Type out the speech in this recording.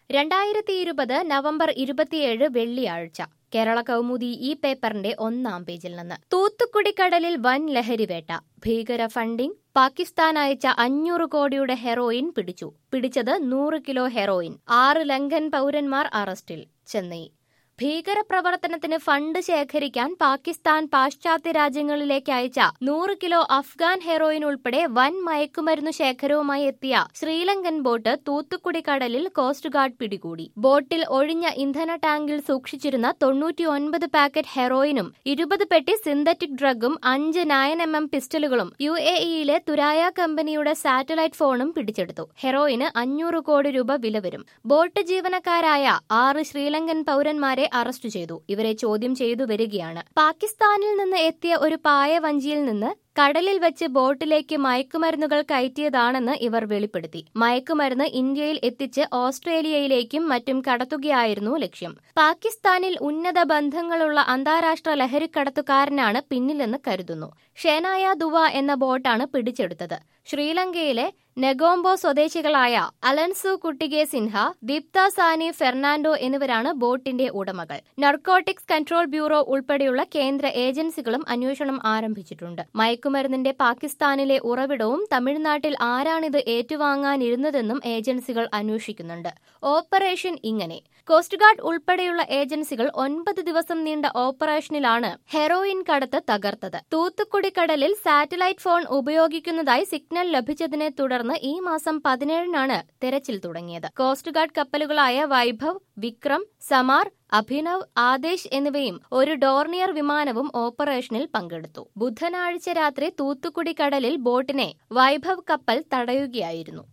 രണ്ടായിരത്തി ഇരുപത് നവംബർ ഇരുപത്തിയേഴ് വെള്ളിയാഴ്ച കേരള കൗമുദി ഈ പേപ്പറിന്റെ ഒന്നാം പേജിൽ നിന്ന് തൂത്തുക്കുടി കടലിൽ വൻ ലഹരിവേട്ട ഭീകര ഫണ്ടിംഗ് പാകിസ്ഥാൻ അയച്ച അഞ്ഞൂറ് കോടിയുടെ ഹെറോയിൻ പിടിച്ചു പിടിച്ചത് നൂറ് കിലോ ഹെറോയിൻ ആറ് ലങ്കൻ പൗരന്മാർ അറസ്റ്റിൽ ചെന്നൈ ഭീകരപ്രവർത്തനത്തിന് ഫണ്ട് ശേഖരിക്കാൻ പാകിസ്ഥാൻ പാശ്ചാത്യ രാജ്യങ്ങളിലേക്ക് അയച്ച നൂറ് കിലോ അഫ്ഗാൻ ഹെറോയിൻ ഉൾപ്പെടെ വൻ മയക്കുമരുന്നു ശേഖരവുമായി എത്തിയ ശ്രീലങ്കൻ ബോട്ട് തൂത്തുക്കുടി കടലിൽ കോസ്റ്റ് ഗാർഡ് പിടികൂടി ബോട്ടിൽ ഒഴിഞ്ഞ ഇന്ധന ടാങ്കിൽ സൂക്ഷിച്ചിരുന്ന തൊണ്ണൂറ്റിയൊൻപത് പാക്കറ്റ് ഹെറോയിനും ഇരുപത് പെട്ടി സിന്തറ്റിക് ഡ്രഗും അഞ്ച് നയൻ എം എം പിസ്റ്റലുകളും യു എ ഇയിലെ തുരായ കമ്പനിയുടെ സാറ്റലൈറ്റ് ഫോണും പിടിച്ചെടുത്തു ഹെറോയിന് അഞ്ഞൂറ് കോടി രൂപ വില വരും ബോട്ട് ജീവനക്കാരായ ആറ് ശ്രീലങ്കൻ പൗരന്മാരെ അറസ്റ്റ് ചെയ്തു ഇവരെ ചോദ്യം ചെയ്തു വരികയാണ് പാകിസ്ഥാനിൽ നിന്ന് എത്തിയ ഒരു പായ വഞ്ചിയിൽ നിന്ന് കടലിൽ വെച്ച് ബോട്ടിലേക്ക് മയക്കുമരുന്നുകൾ കയറ്റിയതാണെന്ന് ഇവർ വെളിപ്പെടുത്തി മയക്കുമരുന്ന് ഇന്ത്യയിൽ എത്തിച്ച് ഓസ്ട്രേലിയയിലേക്കും മറ്റും കടത്തുകയായിരുന്നു ലക്ഷ്യം പാകിസ്ഥാനിൽ ഉന്നത ബന്ധങ്ങളുള്ള അന്താരാഷ്ട്ര ലഹരിക്കടത്തുകാരനാണ് പിന്നിലെന്ന് കരുതുന്നു ഷേനായ ദുവ എന്ന ബോട്ടാണ് പിടിച്ചെടുത്തത് ശ്രീലങ്കയിലെ നെഗോംബോ സ്വദേശികളായ അലൻസു കുട്ടികെ സിൻഹ ദീപ്ത സാനി ഫെർണാണ്ടോ എന്നിവരാണ് ബോട്ടിന്റെ ഉടമകൾ നർക്കോട്ടിക്സ് കൺട്രോൾ ബ്യൂറോ ഉൾപ്പെടെയുള്ള കേന്ദ്ര ഏജൻസികളും അന്വേഷണം ആരംഭിച്ചിട്ടുണ്ട് മയക്കുമരുന്നിന്റെ പാകിസ്ഥാനിലെ ഉറവിടവും തമിഴ്നാട്ടിൽ ആരാണിത് ഏറ്റുവാങ്ങാനിരുന്നതെന്നും ഏജൻസികൾ അന്വേഷിക്കുന്നുണ്ട് ഓപ്പറേഷൻ ഇങ്ങനെ കോസ്റ്റ് ഗാർഡ് ഉൾപ്പെടെയുള്ള ഏജൻസികൾ ഒൻപത് ദിവസം നീണ്ട ഓപ്പറേഷനിലാണ് ഹെറോയിൻ കടത്ത് തകർത്തത് തൂത്തുക്കുടി കടലിൽ സാറ്റലൈറ്റ് ഫോൺ ഉപയോഗിക്കുന്നതായി സിഗ്നൽ ലഭിച്ചതിനെ തുടർന്ന് ഈ മാസം പതിനേഴിനാണ് തെരച്ചിൽ തുടങ്ങിയത് കോസ്റ്റ് ഗാർഡ് കപ്പലുകളായ വൈഭവ് വിക്രം സമാർ അഭിനവ് ആദേശ് എന്നിവയും ഒരു ഡോർണിയർ വിമാനവും ഓപ്പറേഷനിൽ പങ്കെടുത്തു ബുധനാഴ്ച രാത്രി തൂത്തുക്കുടി കടലിൽ ബോട്ടിനെ വൈഭവ് കപ്പൽ തടയുകയായിരുന്നു